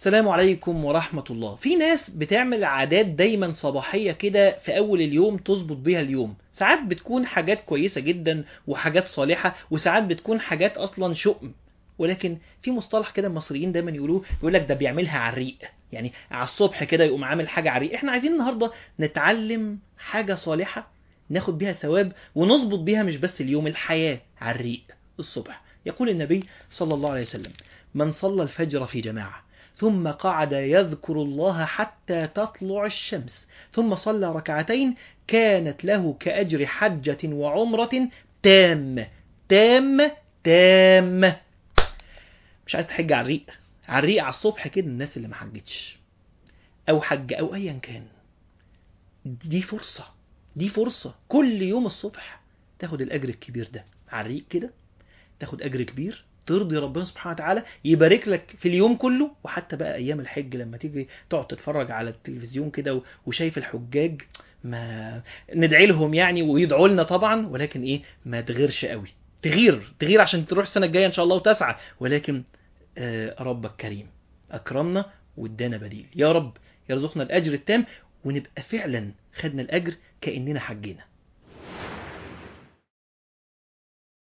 السلام عليكم ورحمة الله في ناس بتعمل عادات دايما صباحية كده في أول اليوم تظبط بيها اليوم ساعات بتكون حاجات كويسة جدا وحاجات صالحة وساعات بتكون حاجات أصلا شؤم ولكن في مصطلح كده المصريين دايما يقولوه يقول لك ده بيعملها على الريق يعني على الصبح كده يقوم عامل حاجة على الريق احنا عايزين النهاردة نتعلم حاجة صالحة ناخد بيها ثواب ونظبط بيها مش بس اليوم الحياة على الريق الصبح يقول النبي صلى الله عليه وسلم من صلى الفجر في جماعة ثم قعد يذكر الله حتى تطلع الشمس ثم صلى ركعتين كانت له كأجر حجة وعمرة تامة تامة تامة مش عايز تحج على الريق على الريق على الصبح كده الناس اللي ما حجتش او حج او ايا كان دي فرصة دي فرصة كل يوم الصبح تاخد الاجر الكبير ده على الريق كده تاخد اجر كبير ترضي ربنا سبحانه وتعالى يبارك لك في اليوم كله وحتى بقى ايام الحج لما تيجي تقعد تتفرج على التلفزيون كده وشايف الحجاج ما ندعي لهم يعني ويدعوا لنا طبعا ولكن ايه ما تغيرش قوي تغير تغير عشان تروح السنه الجايه ان شاء الله وتسعى ولكن آه ربك كريم اكرمنا وادانا بديل يا رب يرزقنا الاجر التام ونبقى فعلا خدنا الاجر كاننا حجينا